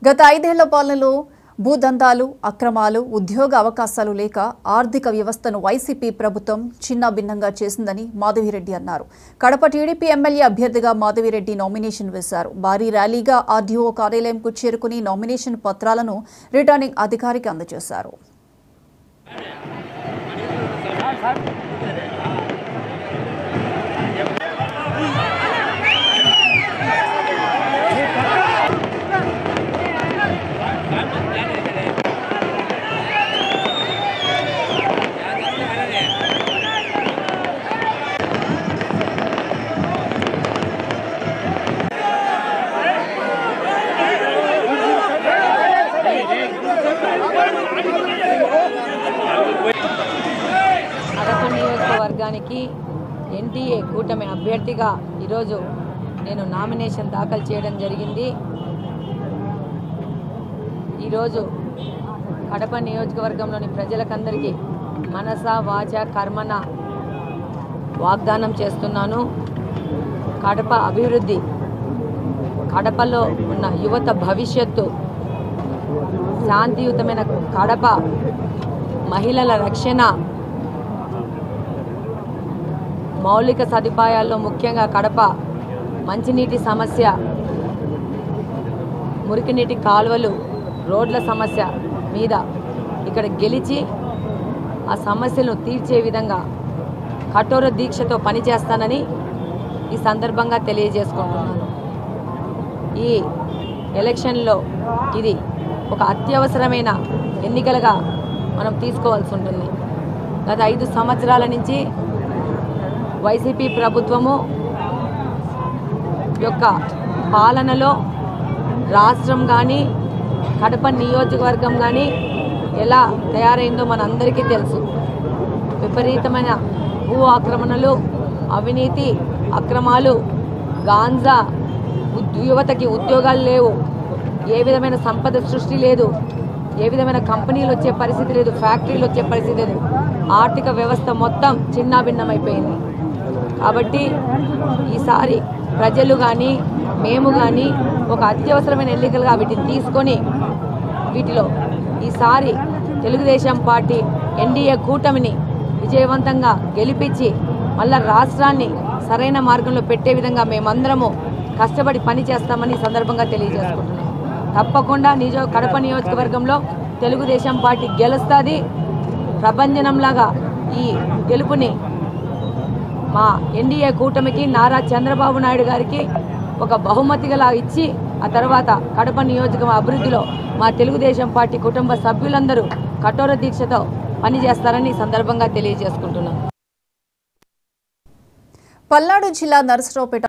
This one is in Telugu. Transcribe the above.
గత ఐదేళ్ల పాలనలో భూదందాలు అక్రమాలు ఉద్యోగ అవకాశాలు లేక ఆర్థిక వ్యవస్థను వైసీపీ ప్రభుత్వం చిన్నాభిన్నంగా చేసిందని మాధవిరెడ్డి అన్నారు కడప టీడీపీ ఎమ్మెల్యే అభ్యర్థిగా మాధవిరెడ్డి నామినేషన్ వేశారు భారీ ర్యాలీగా ఆర్డీఓ కార్యాలయంకు చేరుకుని నామినేషన్ పత్రాలను రిటర్నింగ్ అధికారికి అందజేశారు కడప నియోజకవర్గానికి ఎన్డీఏ కూటమి అభ్యర్థిగా ఈరోజు నేను నామినేషన్ దాఖలు చేయడం జరిగింది ఈరోజు కడప నియోజకవర్గంలోని ప్రజలకందరికీ మనస వాచ కర్మన వాగ్దానం చేస్తున్నాను కడప అభివృద్ధి కడపలో ఉన్న యువత భవిష్యత్తు శాంతియుతమైన కడప మహిళల రక్షణ మౌలిక సదుపాయాల్లో ముఖ్యంగా కడప మంచినీటి సమస్య మురికినీటి కాలువలు రోడ్ల సమస్య మీద ఇక్కడ గెలిచి ఆ సమస్యలను తీర్చే విధంగా కఠోర దీక్షతో పనిచేస్తానని ఈ సందర్భంగా తెలియజేసుకుంటున్నాను ఈ ఎలక్షన్లో ఇది ఒక అత్యవసరమైన ఎన్నికలుగా మనం తీసుకోవాల్సి ఉంటుంది గత ఐదు సంవత్సరాల నుంచి వైసీపీ ప్రభుత్వము యొక్క పాలనలో రాష్ట్రం కానీ కడప నియోజకవర్గం కానీ ఎలా తయారైందో మనందరికీ తెలుసు విపరీతమైన భూ ఆక్రమణలు అవినీతి అక్రమాలు గాంజా ఉద్- యువతకి ఉద్యోగాలు లేవు ఏ విధమైన సంపద సృష్టి లేదు ఏ విధమైన కంపెనీలు వచ్చే పరిస్థితి లేదు ఫ్యాక్టరీలు వచ్చే పరిస్థితి లేదు ఆర్థిక వ్యవస్థ మొత్తం చిన్నాభిన్నమైపోయింది కాబట్టి ఈసారి ప్రజలు కానీ మేము కానీ ఒక అత్యవసరమైన ఎన్నికలుగా వీటిని తీసుకొని వీటిలో ఈసారి తెలుగుదేశం పార్టీ ఎన్డీఏ కూటమిని విజయవంతంగా గెలిపించి మళ్ళా రాష్ట్రాన్ని సరైన మార్గంలో పెట్టే విధంగా మేమందరము కష్టపడి పని చేస్తామని ఈ సందర్భంగా తెలియజేసుకుంటున్నాం తప్పకుండా నిజ కడప నియోజకవర్గంలో తెలుగుదేశం పార్టీ గెలుస్తుంది ప్రభంజనంలాగా ఈ గెలుపుని మా ఎన్డీఏ కూటమికి నారా చంద్రబాబు నాయుడు గారికి ఒక బహుమతిగా ఇచ్చి ఆ తర్వాత కడప నియోజకవర్గం అభివృద్ధిలో మా తెలుగుదేశం పార్టీ కుటుంబ సభ్యులందరూ కఠోర దీక్షతో పనిచేస్తారని ఈ సందర్భంగా తెలియజేసుకుంటున్నాను పల్నాడు జిల్లా నరసరావుపేట